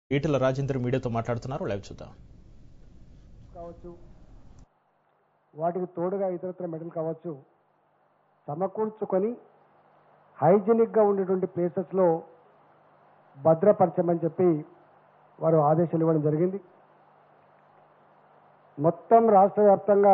ఈటెల రాజేందర్ మీడియాతో మాట్లాడుతున్నారు లైవ్ చూద్దాం కావచ్చు వాటికి తోడుగా ఇతరత్ర మెడల్ కావచ్చు సమకూర్చుకొని హైజీనిక్గా ఉండేటువంటి ప్లేసెస్లో భద్రపరచమని చెప్పి వారు ఆదేశాలు ఇవ్వడం జరిగింది మొత్తం రాష్ట్ర వ్యాప్తంగా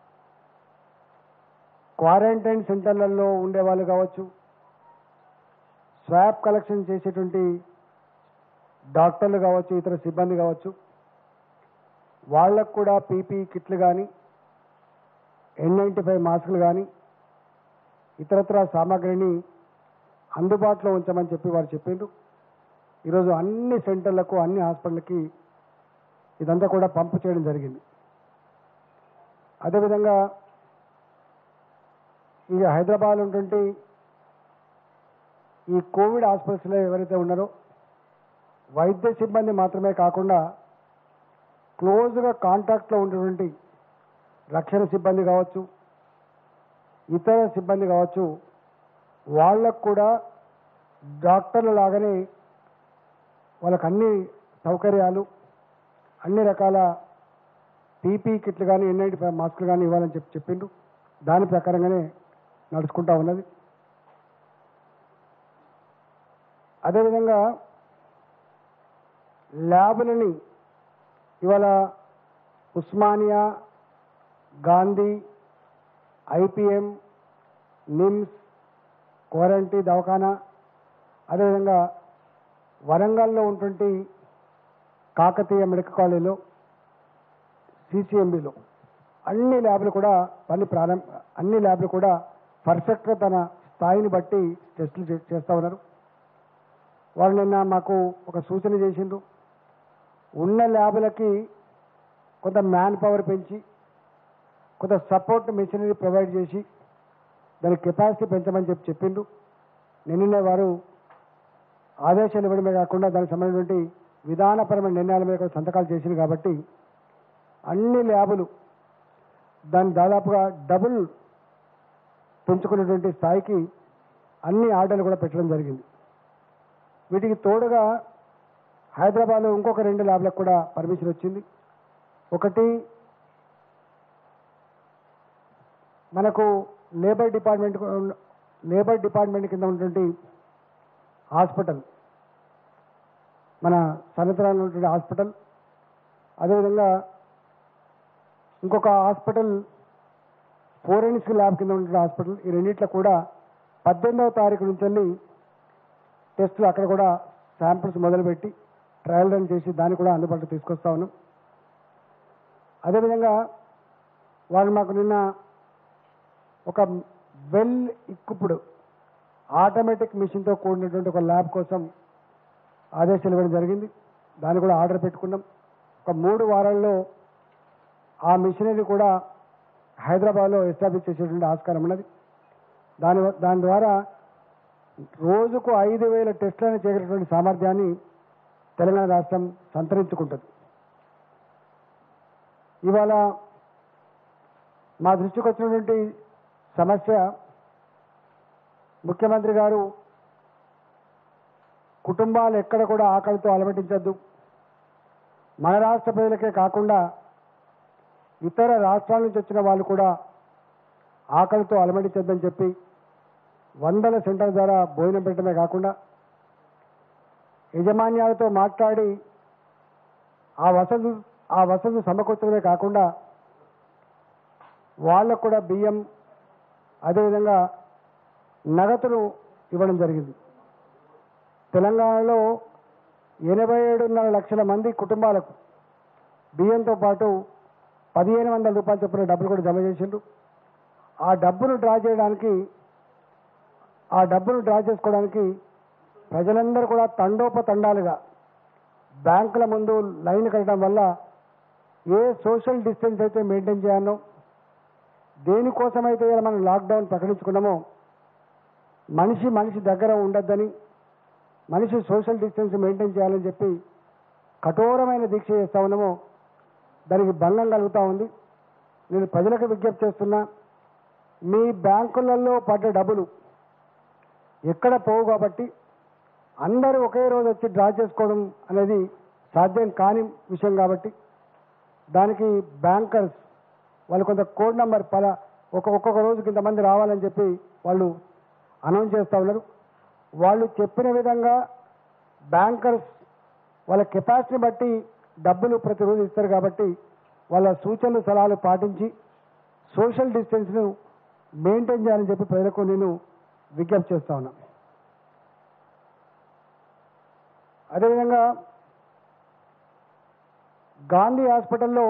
క్వారంటైన్ సెంటర్లలో ఉండేవాళ్ళు కావచ్చు స్వాబ్ కలెక్షన్ చేసేటువంటి డాక్టర్లు కావచ్చు ఇతర సిబ్బంది కావచ్చు వాళ్ళకు కూడా పీపీ కిట్లు కానీ ఎన్ నైంటీ ఫైవ్ మాస్కులు కానీ ఇతరత్ర సామాగ్రిని అందుబాటులో ఉంచమని చెప్పి వారు చెప్పిండ్రు ఈరోజు అన్ని సెంటర్లకు అన్ని హాస్పిటల్కి ఇదంతా కూడా పంపు చేయడం జరిగింది అదేవిధంగా ఇక హైదరాబాద్ ఉంటుంటే ఈ కోవిడ్ హాస్పిటల్స్లో ఎవరైతే ఉన్నారో వైద్య సిబ్బంది మాత్రమే కాకుండా క్లోజ్గా కాంటాక్ట్లో ఉన్నటువంటి రక్షణ సిబ్బంది కావచ్చు ఇతర సిబ్బంది కావచ్చు వాళ్ళకు కూడా డాక్టర్ల లాగానే వాళ్ళకి అన్ని సౌకర్యాలు అన్ని రకాల పీపీ కిట్లు కానీ ఎన్ నైంటీ ఫైవ్ మాస్కులు కానీ ఇవ్వాలని చెప్పి చెప్పిండు దాని ప్రకారంగానే నడుచుకుంటా ఉన్నది అదేవిధంగా ల్యాబులని ఇవాళ ఉస్మానియా గాంధీ ఐపీఎం నిమ్స్ కోరంటి దవాఖానా అదేవిధంగా వరంగల్లో ఉన్నటువంటి కాకతీయ మెడికల్ కాలేజీలో సిసిఎంబిలో అన్ని ల్యాబ్లు కూడా పని ప్రారంభ అన్ని ల్యాబ్లు కూడా పర్ఫెక్ట్గా తన స్థాయిని బట్టి టెస్టులు చే- చేస్తా ఉన్నారు వాళ్ళు నిన్న మాకు ఒక సూచన చేసిండ్రు ఉన్న ల్యాబులకి కొంత మ్యాన్ పవర్ పెంచి కొంత సపోర్ట్ మెషినరీ ప్రొవైడ్ చేసి దాని కెపాసిటీ పెంచమని చెప్పి చెప్పిండు నిన్ననే వారు ఆదేశాలు ఇవ్వడమే కాకుండా దానికి సంబంధించినటువంటి విధానపరమైన నిర్ణయాల మీద కూడా సంతకాలు చేసింది కాబట్టి అన్ని ల్యాబులు దాన్ని దాదాపుగా డబుల్ పెంచుకున్నటువంటి స్థాయికి అన్ని ఆర్డర్లు కూడా పెట్టడం జరిగింది వీటికి తోడుగా హైదరాబాద్లో ఇంకొక రెండు ల్యాబ్లకు కూడా పర్మిషన్ వచ్చింది ఒకటి మనకు లేబర్ డిపార్ట్మెంట్ లేబర్ డిపార్ట్మెంట్ కింద ఉన్నటువంటి హాస్పిటల్ మన సనతరాలు ఉన్నటువంటి హాస్పిటల్ అదేవిధంగా ఇంకొక హాస్పిటల్ ఫోరెన్సిక్ ల్యాబ్ కింద ఉన్నటువంటి హాస్పిటల్ ఈ రెండిట్లో కూడా పద్దెనిమిదవ తారీఖు నుంచి వెళ్ళి టెస్టులు అక్కడ కూడా శాంపిల్స్ మొదలుపెట్టి ట్రయల్ రన్ చేసి దాన్ని కూడా అందుబాటులో తీసుకొస్తా ఉన్నాం అదేవిధంగా వాళ్ళు మాకు నిన్న ఒక వెల్ ఇక్కుప్పుడు ఆటోమేటిక్ మిషన్తో కూడినటువంటి ఒక ల్యాబ్ కోసం ఆదేశాలు ఇవ్వడం జరిగింది దాన్ని కూడా ఆర్డర్ పెట్టుకున్నాం ఒక మూడు వారాల్లో ఆ మిషనరీ కూడా హైదరాబాద్లో ఎస్టాబ్లిష్ చేసేటువంటి ఆస్కారం ఉన్నది దాని వ- దాని ద్వారా రోజుకు ఐదు వేల టెస్టులను చేయగలిగినటువంటి సామర్థ్యాన్ని తెలంగాణ రాష్ట్రం సంతరించుకుంటుంది ఇవాళ మా దృష్టికి వచ్చినటువంటి సమస్య ముఖ్యమంత్రి గారు కుటుంబాలు ఎక్కడ కూడా ఆకలితో అలమటించద్దు మన రాష్ట్ర ప్రజలకే కాకుండా ఇతర రాష్ట్రాల నుంచి వచ్చిన వాళ్ళు కూడా ఆకలితో అలమటించొద్దని చెప్పి వందల సెంటర్ ద్వారా భోజనం పెట్టడమే కాకుండా యజమాన్యాలతో మాట్లాడి ఆ వసతి ఆ వసతి సమకూర్చడమే కాకుండా వాళ్ళకు కూడా బియ్యం అదేవిధంగా నగదును ఇవ్వడం జరిగింది తెలంగాణలో ఎనభై ఏడున్నర లక్షల మంది కుటుంబాలకు బియ్యంతో పాటు పదిహేను వందల రూపాయలు చొప్పున డబ్బులు కూడా జమ చేసిండ్రు ఆ డబ్బును డ్రా చేయడానికి ఆ డబ్బును డ్రా చేసుకోవడానికి ప్రజలందరూ కూడా తండోపతండాలుగా బ్యాంకుల ముందు లైన్ కట్టడం వల్ల ఏ సోషల్ డిస్టెన్స్ అయితే మెయింటైన్ చేయాలో దేనికోసమైతే ఇలా మనం లాక్డౌన్ ప్రకటించుకున్నామో మనిషి మనిషి దగ్గర ఉండొద్దని మనిషి సోషల్ డిస్టెన్స్ మెయింటైన్ చేయాలని చెప్పి కఠోరమైన దీక్ష చేస్తా ఉన్నామో దానికి భంగం కలుగుతూ ఉంది నేను ప్రజలకు విజ్ఞప్తి చేస్తున్నా మీ బ్యాంకులలో పడ్డ డబ్బులు ఎక్కడ పోవు కాబట్టి అందరూ ఒకే రోజు వచ్చి డ్రా చేసుకోవడం అనేది సాధ్యం కాని విషయం కాబట్టి దానికి బ్యాంకర్స్ వాళ్ళు కొంత కోడ్ నెంబర్ పల ఒక ఒక్కొక్క రోజుకి ఇంతమంది రావాలని చెప్పి వాళ్ళు అనౌన్స్ చేస్తూ ఉన్నారు వాళ్ళు చెప్పిన విధంగా బ్యాంకర్స్ వాళ్ళ కెపాసిటీని బట్టి డబ్బులు ప్రతిరోజు ఇస్తారు కాబట్టి వాళ్ళ సూచనలు సలహాలు పాటించి సోషల్ డిస్టెన్స్ను మెయింటైన్ చేయాలని చెప్పి ప్రజలకు నేను విజ్ఞప్తి చేస్తా ఉన్నా అదేవిధంగా గాంధీ హాస్పిటల్లో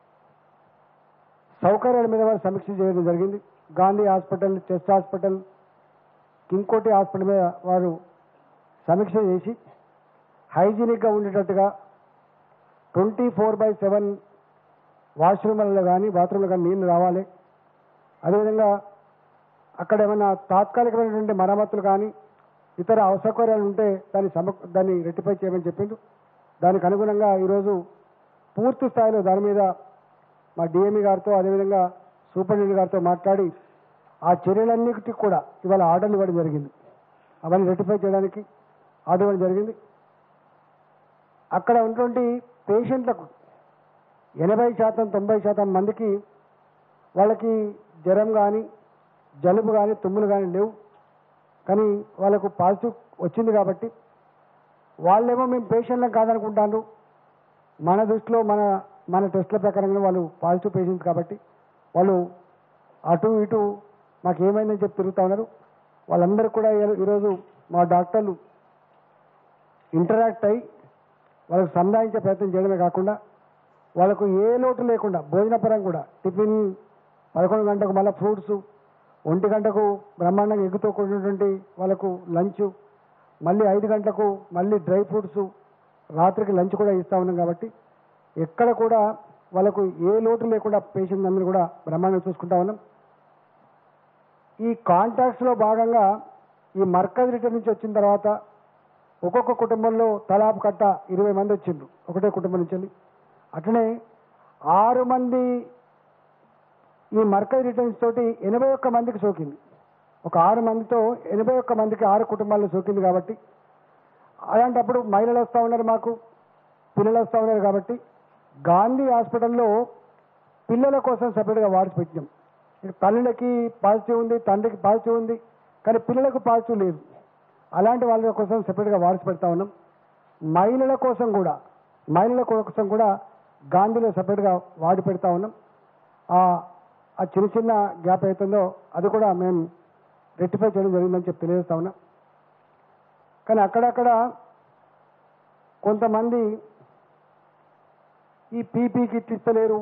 సౌకర్యాల మీద వారు సమీక్ష చేయడం జరిగింది Gandhi hospital chest hospital King Koti hospital మీద వారు సమీక్ష చేసి హైజీనిక్గా ఉండేటట్టుగా ట్వంటీ ఫోర్ బై సెవెన్ వాష్రూమ్లలో కానీ బాత్రూంలో కానీ నీళ్లు రావాలి అదేవిధంగా అక్కడ ఏమైనా తాత్కాలికమైనటువంటి మరమ్మతులు కానీ ఇతర అసౌకర్యాలు ఉంటే దాన్ని సమ దాన్ని రెట్టిఫై చేయమని చెప్పిండు దానికి అనుగుణంగా ఈరోజు పూర్తి స్థాయిలో దాని మీద మా డిఎంఈ గారితో అదేవిధంగా సూపరింటెండెంట్ గారితో మాట్లాడి ఆ చర్యలన్నిటికీ కూడా ఇవాళ ఆర్డర్లు ఇవ్వడం జరిగింది అవన్నీ రెట్టిఫై చేయడానికి ఆర్డర్ ఇవ్వడం జరిగింది అక్కడ ఉన్నటువంటి పేషెంట్లకు ఎనభై శాతం తొంభై శాతం మందికి వాళ్ళకి జ్వరం కానీ జలుబు కానీ తుమ్ములు కానీ లేవు కానీ వాళ్ళకు పాజిటివ్ వచ్చింది కాబట్టి వాళ్ళేమో మేము పేషెంట్లకు కాదనుకుంటాను మన దృష్టిలో మన మన టెస్ట్ల ప్రకారంగా వాళ్ళు పాజిటివ్ పేషెంట్స్ కాబట్టి వాళ్ళు అటు ఇటు మాకు ఏమైందని చెప్పి తిరుగుతూ ఉన్నారు వాళ్ళందరూ కూడా ఈ- ఈరోజు మా డాక్టర్లు ఇంటరాక్ట్ అయ్యి వాళ్ళకు సంధానించే ప్రయత్నం చేయడమే కాకుండా వాళ్ళకు ఏ లోటు లేకుండా భోజనపరం కూడా టిఫిన్ పదకొండు గంటకు మళ్ళీ ఫ్రూట్స్ ఒంటి గంటకు బ్రహ్మాండంగా ఎగ్గుతో కూడినటువంటి వాళ్ళకు లంచ్ మళ్ళీ ఐదు గంటలకు మళ్ళీ డ్రై ఫ్రూట్స్ రాత్రికి లంచ్ కూడా ఇస్తా ఉన్నాం కాబట్టి ఎక్కడ కూడా వాళ్ళకు ఏ లోటు లేకుండా పేషెంట్ అందరూ కూడా బ్రహ్మాండంగా చూసుకుంటా ఉన్నాం ఈ కాంటాక్ట్స్లో భాగంగా ఈ మర్కజ్ రిటర్న్ నుంచి వచ్చిన తర్వాత ఒక్కొక్క కుటుంబంలో తలాపు కట్ట ఇరవై మంది వచ్చిండ్రు ఒకటే కుటుంబం నుంచి వెళ్ళి అట్లనే ఆరు మంది ఈ మర్కజ్ రిటర్న్స్ తోటి ఎనభై ఒక్క మందికి సోకింది ఒక ఆరు మందితో ఎనభై ఒక్క మందికి ఆరు కుటుంబాల్లో సోకింది కాబట్టి అలాంటప్పుడు మహిళలు వస్తూ ఉన్నారు మాకు పిల్లలు వస్తూ ఉన్నారు కాబట్టి గాంధీ హాస్పిటల్లో పిల్లల కోసం సపరేట్గా వార్డ్స్ పెట్టినాం ఇక తల్లులకి పాజిటివ్ ఉంది తండ్రికి పాజిటివ్ ఉంది కానీ పిల్లలకు పాజిటివ్ లేదు అలాంటి వాళ్ళ కోసం సెపరేట్గా వార్డ్స్ పెడతా ఉన్నాం మహిళల కోసం కూడా మహిళల కోసం కూడా గాంధీలో సపరేట్గా వార్డు పెడతా ఉన్నాం ఆ ఆ చిన్న చిన్న గ్యాప్ అవుతుందో అది కూడా మేము రెక్టిఫై చేయడం జరిగిందని చెప్పి తెలియజేస్తా ఉన్నాం కానీ అక్కడక్కడ కొంతమంది ఈ పీపీ కిట్లు ఇస్తలేరు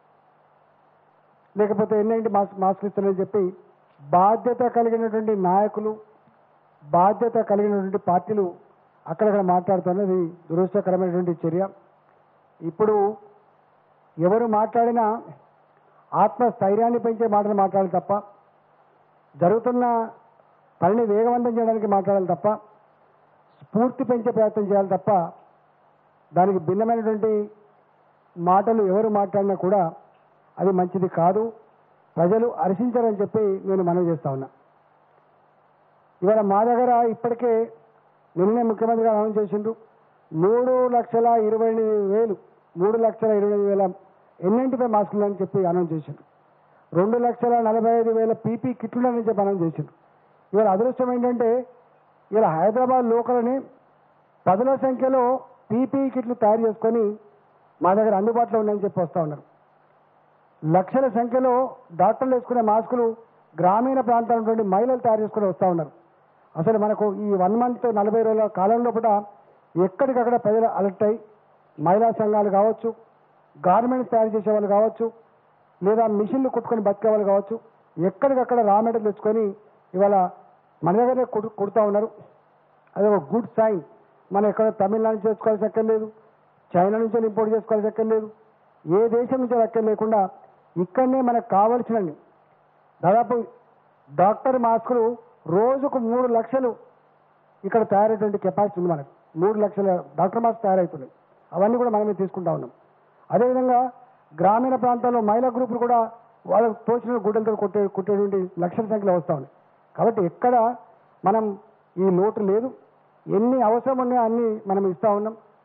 లేకపోతే ఎన్నింటి మాస్క్ మాస్క్ ఇస్తలేని చెప్పి బాధ్యత కలిగినటువంటి నాయకులు బాధ్యత కలిగినటువంటి పార్టీలు అక్కడక్కడ మాట్లాడుతున్నది దురదృష్టకరమైనటువంటి చర్య ఇప్పుడు ఎవరు మాట్లాడినా ఆత్మస్థైర్యాన్ని పెంచే మాటలు మాట్లాడాలి తప్ప జరుగుతున్న పనిని వేగవంతం చేయడానికి మాట్లాడాలి తప్ప స్ఫూర్తి పెంచే ప్రయత్నం చేయాలి తప్ప దానికి భిన్నమైనటువంటి మాటలు ఎవరు మాట్లాడినా కూడా అది మంచిది కాదు ప్రజలు హర్షించారని చెప్పి నేను మనవి చేస్తా ఉన్నా ఇవాళ మా దగ్గర ఇప్పటికే నిన్నే ముఖ్యమంత్రి గారు అనౌన్స్ చేసిండ్రు మూడు లక్షల ఇరవై ఎనిమిది వేలు మూడు లక్షల ఇరవై ఎనిమిది వేల ఎన్నింటిపై మాస్కులు అని చెప్పి అనౌన్స్ చేసిండ్రు రెండు లక్షల నలభై ఐదు వేల పీపీ కిట్లు అని చెప్పి అనౌన్స్ చేసిండ్రు ఇవాళ అదృష్టం ఏంటంటే ఇలా హైదరాబాద్ లోకల్ని పదుల సంఖ్యలో పీపీ కిట్లు తయారు చేసుకొని మా దగ్గర అందుబాటులో ఉన్నాయని చెప్పి వస్తూ ఉన్నారు లక్షల సంఖ్యలో డాక్టర్లు వేసుకునే మాస్కులు గ్రామీణ ప్రాంతాల నుండి మహిళలు తయారు చేసుకుని వస్తూ ఉన్నారు అసలు మనకు ఈ వన్ మంత్ నలభై రోజుల కాలంలో కూడా ఎక్కడికక్కడ ప్రజలు అలర్ట్ అయి మహిళా సంఘాలు కావచ్చు గార్మెంట్స్ తయారు చేసే వాళ్ళు కావచ్చు లేదా మిషన్లు కుట్టుకొని బతికే వాళ్ళు కావచ్చు ఎక్కడికక్కడ రా మెటీరియల్ తెచ్చుకొని ఇవాళ మన దగ్గరే కుడు కుడుతూ ఉన్నారు అది ఒక గుడ్ సైన్ మనం ఎక్కడ తమిళనాడు నుంచి తెచ్చుకోవాల్సి ఎక్కర్లేదు చైనా నుంచి ఇంపోర్ట్ చేసుకోవాల్సి ఎక్కర్లేదు ఏ దేశం నుంచి ఎక్కడ లేకుండా ఇక్కడనే మనకు కావలసినవి దాదాపు డాక్టర్ మాస్కులు రోజుకు మూడు లక్షలు ఇక్కడ తయారయ్యేటువంటి కెపాసిటీ ఉంది మనకు మూడు లక్షల డాక్టర్ మాస్క్ తయారవుతున్నాయి అవన్నీ కూడా మనమే తీసుకుంటా ఉన్నాం అదేవిధంగా గ్రామీణ ప్రాంతాల్లో మహిళా గ్రూపులు కూడా వాళ్ళకు తోచిన గుడ్డలతో కొట్టే కుట్టేటువంటి లక్షల సంఖ్యలో వస్తూ ఉన్నాయి కాబట్టి ఎక్కడ మనం ఈ లోటు లేదు ఎన్ని అవసరం ఉన్నాయో అన్ని మనం ఇస్తా ఉన్నాం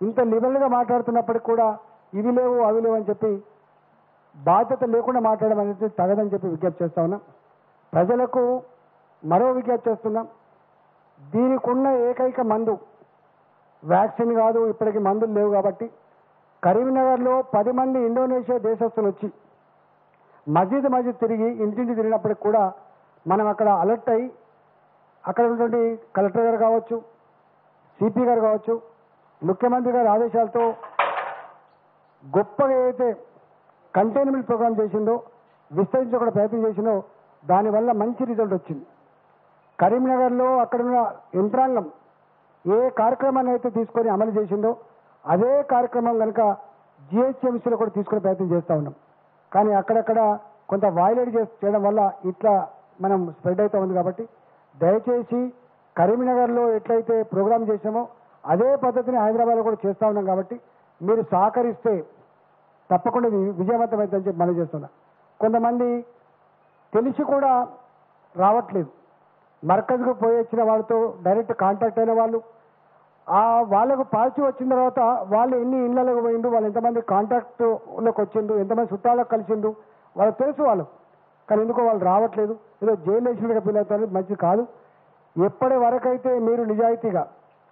ఇంత లిబరల్గా మాట్లాడుతున్నప్పటికి కూడా ఇవి లేవు అవి లేవు అని చెప్పి బాధ్యత లేకుండా మాట్లాడడం అనేది తగదని చెప్పి విజ్ఞప్తి చేస్తా ఉన్నాం ప్రజలకు మరో విజ్ఞప్తి చేస్తున్నాం దీనికి ఉన్న ఏకైక మందు వ్యాక్సిన్ కాదు ఇప్పటికి మందులు లేవు కాబట్టి కరీంనగర్లో పది మంది ఇండోనేషియా దేశస్తులు వచ్చి మస్జిద్ మస్జిద్ తిరిగి ఇంటింటి తిరిగినప్పటికి కూడా మనం అక్కడ అలర్ట్ అయ్యి అక్కడ ఉన్నటువంటి కలెక్టర్ గారు కావచ్చు సిపి గారు కావచ్చు ముఖ్యమంత్రి గారి ఆదేశాలతో గొప్పగా ఏదైతే కంటైన్మెంట్ ప్రోగ్రామ్ చేసిందో విస్తరించకుండా ప్రయత్నం చేసిందో దానివల్ల మంచి రిజల్ట్ వచ్చింది కరీంనగర్లో అక్కడున్న యంత్రాంగం ఏ కార్యక్రమాన్ని అయితే తీసుకొని అమలు చేసిందో అదే కార్యక్రమం కనుక జిహెచ్ఎంసీలో కూడా తీసుకునే ప్రయత్నం చేస్తూ ఉన్నాం కానీ అక్కడక్కడ కొంత వైలేట్ చేసి చేయడం వల్ల ఇట్లా మనం స్ప్రెడ్ అవుతా ఉంది కాబట్టి దయచేసి కరీంనగర్లో ఎట్లయితే ప్రోగ్రామ్ చేసామో అదే పద్ధతిని హైదరాబాద్లో కూడా చేస్తూ ఉన్నాం కాబట్టి మీరు సహకరిస్తే తప్పకుండా ఇది విజయవంతమైందని చెప్పి మనం చేస్తున్నా కొంతమంది తెలిసి కూడా రావట్లేదు మర్కజ్కు పోయి వచ్చిన వాళ్ళతో డైరెక్ట్ కాంటాక్ట్ అయిన వాళ్ళు ఆ వాళ్ళకు పాజిటివ్ వచ్చిన తర్వాత వాళ్ళు ఎన్ని ఇళ్ళలకు పోయిండు వాళ్ళు ఎంతమంది కాంటాక్ట్లోకి వచ్చిండు ఎంతమంది చుట్టాలకు కలిసిండు వాళ్ళకి తెలుసు వాళ్ళు కానీ ఎందుకో వాళ్ళు రావట్లేదు ఏదో జైలు వేసినట్టుగా ఫీల్ అవుతారు మంచిది కాదు ఎప్పటి వరకైతే మీరు నిజాయితీగా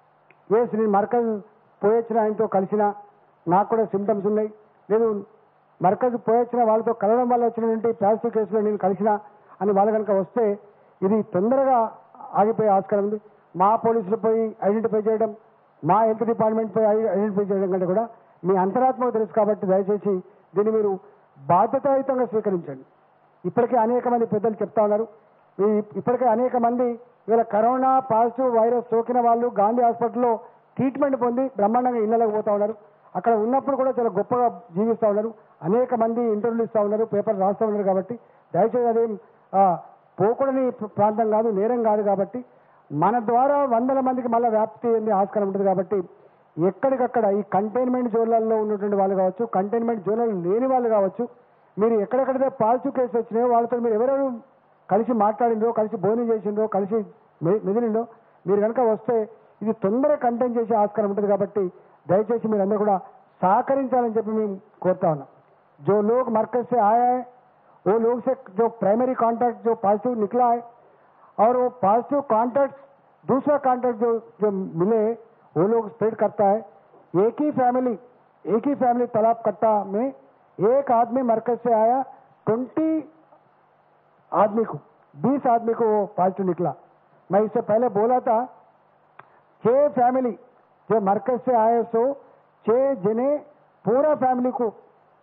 ఎస్ నేను మర్కజ్ పోయొచ్చిన ఆయనతో కలిసిన నాకు కూడా సిమ్టమ్స్ ఉన్నాయి లేదు మర్కజ్ పోయొచ్చిన వాళ్ళతో కలవడం వల్ల వచ్చినటువంటి పాజిటివ్ కేసులో నేను కలిసిన అని వాళ్ళు కనుక వస్తే ఇది తొందరగా ఆగిపోయే ఆస్కారం ఉంది మా పోలీసులు పోయి ఐడెంటిఫై చేయడం మా హెల్త్ డిపార్ట్మెంట్ పోయి ఐడెంటిఫై చేయడం కంటే కూడా మీ అంతరాత్మకు తెలుసు కాబట్టి దయచేసి దీన్ని మీరు బాధ్యతాయుతంగా స్వీకరించండి ఇప్పటికే అనేక మంది పెద్దలు చెప్తా ఉన్నారు ఈ- ఇప్పటికే అనేక మంది ఇవాళ కరోనా పాజిటివ్ వైరస్ సోకిన వాళ్ళు గాంధీ హాస్పిటల్లో ట్రీట్మెంట్ పొంది బ్రహ్మాండంగా ఇళ్లకు పోతా ఉన్నారు అక్కడ ఉన్నప్పుడు కూడా చాలా గొప్పగా జీవిస్తూ ఉన్నారు అనేక మంది ఇంటర్వ్యూలు ఇస్తూ ఉన్నారు పేపర్ రాస్తూ ఉన్నారు కాబట్టి దయచేసి అదేం ఆ, పోకూడని ప్రాంతం కాదు నేరం కాదు కాబట్టి మన ద్వారా వందల మందికి మళ్ళీ వ్యాప్తి చెందే ఆస్కారం ఉంటుంది కాబట్టి ఎక్కడికక్కడ ఈ కంటైన్మెంట్ జోన్లలో ఉన్నటువంటి వాళ్ళు కావచ్చు కంటైన్మెంట్ జోన్లలో లేని వాళ్ళు కావచ్చు మీరు ఎక్కడెక్కడైతే పాజిటివ్ కేసు వచ్చినాయో వాళ్ళతో మీరు ఎవరెవరు కలిసి మాట్లాడిందో కలిసి భోజనం చేసిందో కలిసి మె- మెదిలిందో మీరు కనుక వస్తే ఇది తొందరగా కంటైన్ చేసే ఆస్కారం ఉంటుంది కాబట్టి దయచేసి మీరు అందరూ కూడా సహకరించాలని చెప్పి మేము కోరుతా ఉన్నాం जो लोग मरकज से आया है वो लोग से जो प्राइमरी कांटेक्ट जो पॉजिटिव निकला है और वो पॉजिटिव कांटेक्ट दूसरा कांटेक्ट जो जो मिले वो लोग स्प्रेड करता है एक ही फैमिली एक ही फैमिली तालाब कट्टा में एक आदमी मरकज से आया ट्वेंटी आदमी को बीस आदमी को वो पॉजिटिव निकला मैं इससे पहले बोला था छह फैमिली जो मरकज से आए सो छह जने पूरा फैमिली को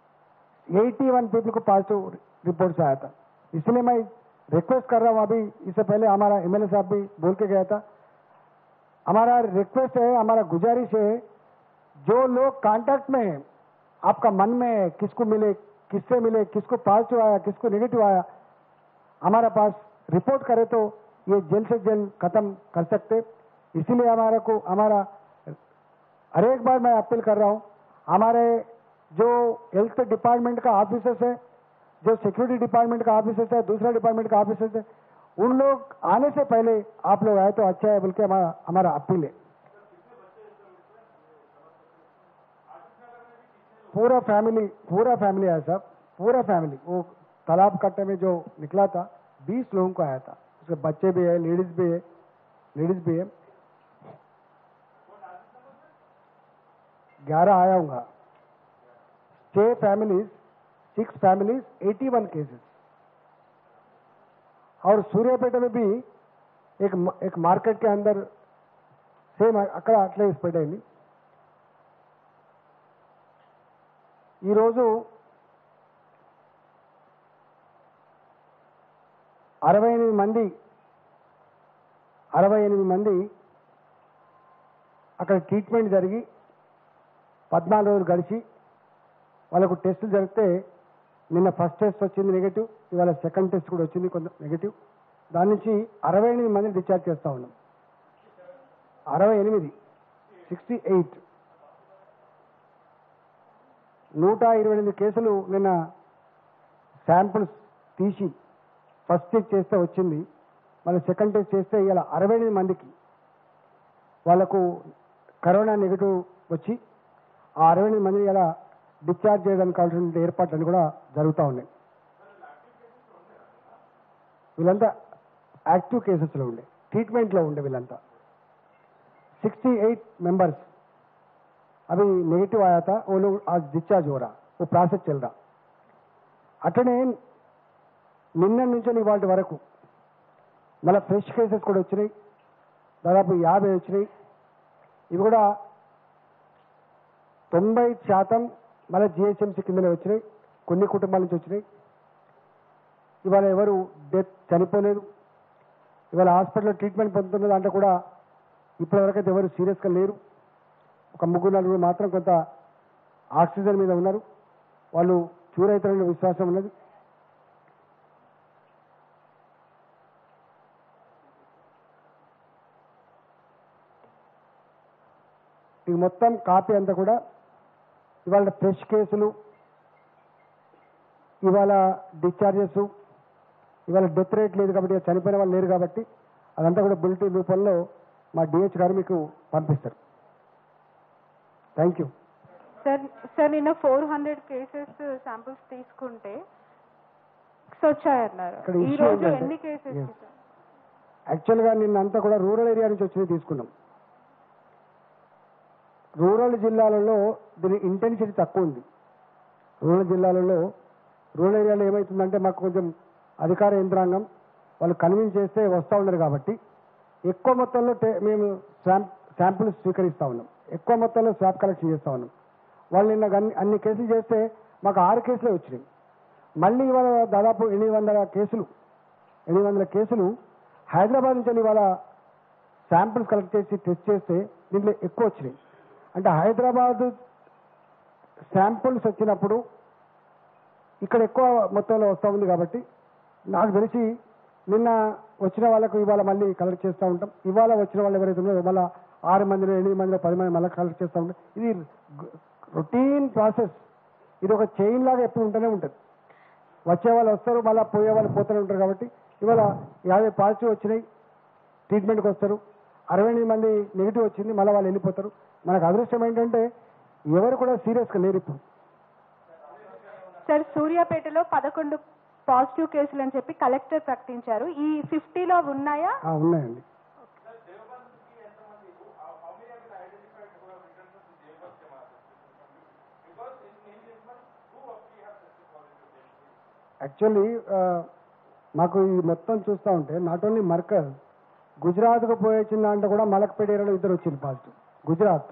81 पीपल को पॉजिटिव रिपोर्ट से आया था इसलिए मैं रिक्वेस्ट कर रहा हूं अभी इससे पहले हमारा एमएलए साहब भी बोल के गया था हमारा रिक्वेस्ट है हमारा गुजारिश है जो लोग कांटेक्ट में हैं आपका मन में है किसको मिले किससे मिले किसको पॉजिटिव आया किसको नेगेटिव आया हमारा पास रिपोर्ट करे तो ये जल्द से जल्द खत्म कर सकते इसीलिए हमारा को हमारा हर एक बार मैं अपील कर रहा हूं हमारे जो हेल्थ डिपार्टमेंट का ऑफिसर्स है जो सिक्योरिटी डिपार्टमेंट का ऑफिसर्स है दूसरा डिपार्टमेंट का ऑफिसर्स है उन लोग आने से पहले आप लोग आए तो अच्छा है बल्कि हमारा हमारा अपील है पूरा फैमिली पूरा फैमिली आया साहब पूरा फैमिली वो तालाब कट्टे में जो निकला था बीस लोगों को आया था उसके बच्चे भी है लेडीज भी है लेडीज भी है ग्यारह आया हूँगा छह families six families eighty one cases और सूर्यापेट में भी एक एक మార్కెట్ के अंदर సేమ్ అక్కడ అట్లే స్ప్రెడ్ అయింది ఈరోజు అరవై ఎనిమిది మంది అరవై ఎనిమిది మంది అక్కడ ట్రీట్మెంట్ జరిగి పద్నాలుగు రోజులు గడిచి వాళ్ళకు టెస్టులు జరిగితే నిన్న ఫస్ట్ టెస్ట్ వచ్చింది నెగిటివ్ ఇవాళ సెకండ్ టెస్ట్ కూడా వచ్చింది కొంత నెగిటివ్ దాని నుంచి అరవై ఎనిమిది మందిని డిశ్చార్జ్ చేస్తా ఉన్నాం అరవై ఎనిమిది సిక్స్టీ ఎయిట్ నూట ఇరవై ఎనిమిది కేసులు నిన్న శాంపుల్స్ తీసి ఫస్ట్ టెస్ట్ చేస్తే వచ్చింది మళ్ళీ సెకండ్ టెస్ట్ చేస్తే ఇలా అరవై ఎనిమిది మందికి వాళ్ళకు కరోనా నెగిటివ్ వచ్చి ఆ అరవై ఎనిమిది మందిని ఇలా డిశ్చార్జ్ చేయడానికి కావాల్సిన ఏర్పాట్లన్నీ కూడా జరుగుతూ ఉన్నాయి వీళ్ళంతా యాక్టివ్ కేసెస్లో ఉండే ట్రీట్మెంట్లో ఉండే వీళ్ళంతా सिक्सटी एट मेंबर्स अभी नेगेटिव आया था वो लोग आज डिस्चार्ज हो रहा वो ప్రాసెస్ चल रहा అట్లనే నిన్న నుంచి ఇవాటి వరకు మళ్ళీ ఫ్రెష్ కేసెస్ కూడా వచ్చినాయి దాదాపు యాభై వచ్చినాయి ఇవి కూడా తొంభై శాతం మళ్ళీ జిహెచ్ఎంసీ కిందనే వచ్చినాయి కొన్ని కుటుంబాల నుంచి వచ్చినాయి ఇవాళ ఎవరు డెత్ చనిపోలేదు ఇవాళ హాస్పిటల్లో ట్రీట్మెంట్ పొందుతున్న దాంట్లో కూడా ఇప్పటివరకైతే ఎవరు సీరియస్గా లేరు ఒక ముగ్గురు నలుగురు మాత్రం కొంత ఆక్సిజన్ మీద ఉన్నారు వాళ్ళు క్యూర్ అవుతారనే విశ్వాసం ఉన్నది ఇది మొత్తం కాపీ అంతా కూడా ఇవాళ ఫ్రెష్ కేసులు ఇవాళ డిశ్చార్జెస్ ఇవాళ డెత్ రేట్ లేదు కాబట్టి ఇక చనిపోయిన వాళ్ళు లేరు కాబట్టి అదంతా కూడా బులెటిన్ రూపంలో మా డిహెచ్ గారు మీకు పంపిస్తారు థ్యాంక్ యూ సార్ సార్ నిన్న ఫోర్ హండ్రెడ్ కేసెస్ శాంపుల్స్ తీసుకుంటే వచ్చాయన్నారు ఇక్కడ ఈ issue రోజు ఏంటంటే- ఎన్ని కేసెస్ Yes. యాక్చువల్గా నిన్నంతా కూడా రూరల్ ఏరియా నుంచి వచ్చి తీసుకున్నాం రూరల్ జిల్లాలలో దీని ఇంటెన్సిటీ తక్కువ ఉంది రూరల్ జిల్లాలలో రూరల్ ఏరియాలో ఏమవుతుందంటే మాకు కొంచెం అధికార యంత్రాంగం వాళ్ళు కన్విన్స్ చేస్తే వస్తూ ఉన్నారు కాబట్టి ఎక్కువ మొత్తంలో టే- మేము శాంప్ శాంపుల్స్ స్వీకరిస్తూ ఉన్నాం ఎక్కువ మొత్తంలో స్వాబ్ కలెక్షన్ చేస్తూ ఉన్నాం వాళ్ళు నిన్న అన్ని అన్ని కేసులు చేస్తే మాకు ఆరు కేసులే వచ్చినాయి మళ్ళీ ఇవాళ దాదాపు ఎనిమిది వందల కేసులు ఎనిమిది వందల కేసులు హైదరాబాద్ నుంచి వెళ్ళి ఇవాళ శాంపిల్స్ కలెక్ట్ చేసి టెస్ట్ చేస్తే దీంట్లో ఎక్కువ వచ్చినాయి అంటే హైదరాబాద్ శాంపిల్స్ వచ్చినప్పుడు ఇక్కడ ఎక్కువ మొత్తంలో వస్తూ ఉంది కాబట్టి నాకు తెలిసి నిన్న వచ్చిన వాళ్ళకు ఇవాళ మళ్ళీ కలెక్ట్ చేస్తూ ఉంటాం ఇవాళ వచ్చిన వాళ్ళు ఎవరైతే ఉన్నారో మళ్ళీ ఆరు మందిలో ఎనిమిది మందిలో పది మంది మళ్ళీ కలెక్ట్ చేస్తూ ఉంటాం ఇది రొటీన్ ప్రాసెస్ ఇది ఒక చైన్ లాగా ఎప్పుడు ఉంటూనే ఉంటుంది వచ్చే వాళ్ళు వస్తారు మళ్ళీ పోయే వాళ్ళు పోతూనే ఉంటారు కాబట్టి ఇవాళ యాభై పాజిటివ్ వచ్చినాయి ట్రీట్మెంట్కి వస్తారు అరవై ఎనిమిది మంది నెగిటివ్ వచ్చింది మళ్ళీ వాళ్ళు వెళ్ళిపోతారు మనకు అదృష్టం ఏంటంటే ఎవరు కూడా సీరియస్గా లేరు ఇప్పుడు సార్ సూర్యాపేటలో పదకొండు పాజిటివ్ కేసులు అని చెప్పి కలెక్టర్ ప్రకటించారు ఈ ఫిఫ్టీలో ఉన్నాయా ఆ, ఉన్నాయండి యాక్చువల్లీ మాకు ఈ మొత్తం చూస్తూ ఉంటే నాట్ ఓన్లీ మర్కజ్ గుజరాత్కు పోయి వచ్చిన దాంట్లో కూడా మలక్పేట ఏరియాలో ఇద్దరు వచ్చింది పాజిటివ్ గుజరాత్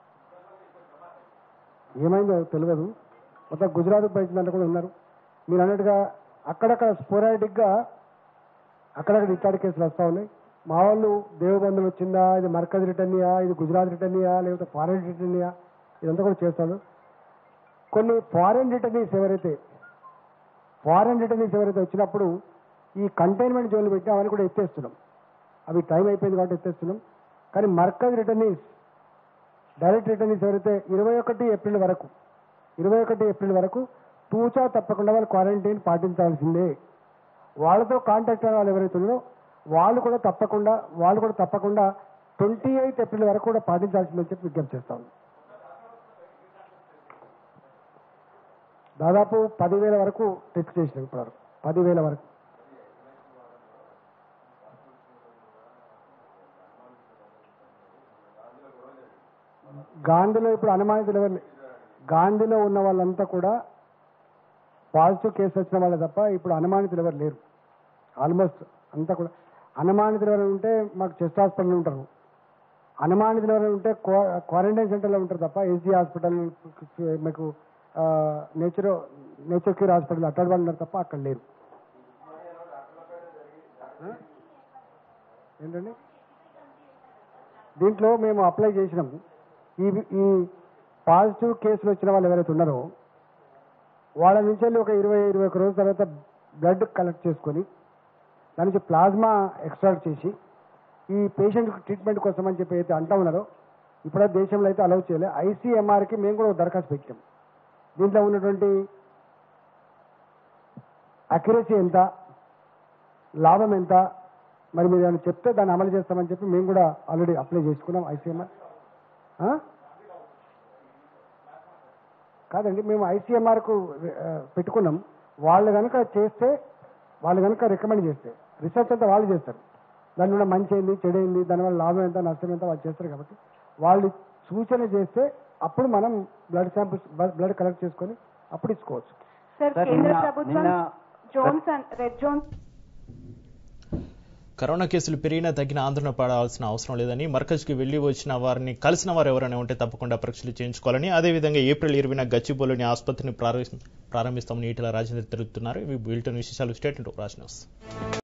ఏమైందో తెలియదు మొత్తం గుజరాత్కు పోయి వచ్చిన దాంట్లో కూడా ఉన్నారు మీరు అన్నట్టుగా అక్కడక్కడ స్పోరాటిక్గా అక్కడక్కడ ఇట్లాంటి కేసులు వస్తూ ఉన్నాయి మా వాళ్ళు దేవబంధులు వచ్చిందా ఇది మర్కజ్ రిటర్నియా ఇది గుజరాత్ రిటర్నియా లేకపోతే ఫారెన్ రిటర్నియా ఇదంతా కూడా చేస్తాడు కొన్ని ఫారెన్ రిటర్నీస్ ఎవరైతే ఫారెన్ రిటర్నీస్ ఎవరైతే వచ్చినప్పుడు ఈ కంటైన్మెంట్ జోన్లు పెట్టి అవన్నీ కూడా ఎత్తేస్తున్నాం అవి టైం అయిపోయింది కాబట్టి ఎత్తేస్తున్నాం కానీ మర్కజ్ రిటర్నీస్ డైరెక్ట్ రిటర్నీస్ ఎవరైతే ఇరవై ఒకటి ఏప్రిల్ వరకు ఇరవై ఒకటి ఏప్రిల్ వరకు తూచా తప్పకుండా వాళ్ళు క్వారంటైన్ పాటించాల్సిందే వాళ్ళతో కాంటాక్ట్ అయిన వాళ్ళు ఎవరైతే ఉన్నారో వాళ్ళు కూడా తప్పకుండా వాళ్ళు కూడా తప్పకుండా ట్వంటీ ఎయిత్ ఏప్రిల్ వరకు కూడా పాటించాల్సిందని చెప్పి విజ్ఞప్తి చేస్తాను దాదాపు పదివేల వరకు టెస్ట్ చేసినాం ఇప్పటివరకు పదివేల వరకు గాంధీలో ఇప్పుడు అనుమానితులు ఎవరు లే- గాంధీలో ఉన్న వాళ్ళంతా కూడా పాజిటివ్ కేసు వచ్చిన వాళ్ళే తప్ప ఇప్పుడు అనుమానితులు ఎవరు లేరు ఆల్మోస్ట్ అంతా కూడా అనుమానితులు ఎవరు ఉంటే మాకు చెస్ట్ హాస్పిటల్ ఉంటారు అనుమానితులు ఎవరు ఉంటే క్వా- క్వారంటైన్ సెంటర్లో ఉంటారు తప్ప ఎస్జీ హాస్పిటల్ మీకు నేచర్ నేచర్ క్యూర్ హాస్పిటల్ అట్లాంటి వాళ్ళు ఉన్నారు తప్ప అక్కడ లేరు ఆ? ఏంటండి దీంట్లో మేము అప్లై చేసినాము ఈ ఈ పాజిటివ్ కేసులు వచ్చిన వాళ్ళు ఎవరైతే ఉన్నారో వాళ్ళ నుంచి వెళ్ళి ఒక ఇరవై ఇరవై ఒక రోజుల తర్వాత బ్లడ్ కలెక్ట్ చేసుకొని దాని నుంచి ప్లాస్మా ఎక్స్ట్రాక్ట్ చేసి ఈ పేషెంట్ ట్రీట్మెంట్ కోసం అని చెప్పి అయితే అంటా ఉన్నారో ఇప్పుడు దేశంలో అయితే అలౌ చేయలే ఐసీఎంఆర్కి మేము కూడా ఒక దరఖాస్తు పెట్టాం దీంట్లో ఉన్నటువంటి అక్యురసీ ఎంత లాభం ఎంత మరి మీరు ఏమైనా చెప్తే దాన్ని అమలు చేస్తామని చెప్పి మేము కూడా ఆల్రెడీ అప్లై చేసుకున్నాం ఐసీఎంఆర్ కాదండి మేము ఐసీఎంఆర్కు పెట్టుకున్నాం వాళ్ళు కనుక చేస్తే వాళ్ళు కనుక రికమెండ్ చేస్తే రీసెర్చ్ అంతా వాళ్ళు చేస్తారు దాని వల్ల మంచి అయింది చెడు అయింది దానివల్ల లాభం ఎంత నష్టం ఎంత వాళ్ళు చేస్తారు కాబట్టి వాళ్ళు సూచన చేస్తే అప్పుడు మనం బ్లడ్ శాంపిల్స్ బ్లడ్ కలెక్ట్ చేసుకొని అప్పుడు ఇచ్చుకోవచ్చు సార్ సార్, కేంద్ర నిన్న- ప్రభుత్వం నిన్న- zones and red zones corona కేసులు పెరిగినా తగ్గిన ఆందోళన పడాల్సిన అవసరం లేదని మర్కజ్కి వెళ్లి వచ్చిన వారిని కలిసిన వారు ఎవరైనా ఉంటే తప్పకుండా పరీక్షలు చేయించుకోవాలని అదేవిధంగా ఏప్రిల్ ఇరవైన గచ్చిబౌలిని ఆసుపత్రిని ప్రారంభి- ప్రారంభిస్తామని ఈటల రాజేందర్ తెలుపుతున్నారు ఇవి బులెటిన్ విశేషాలు స్టేట్ రాజ్ న్యూస్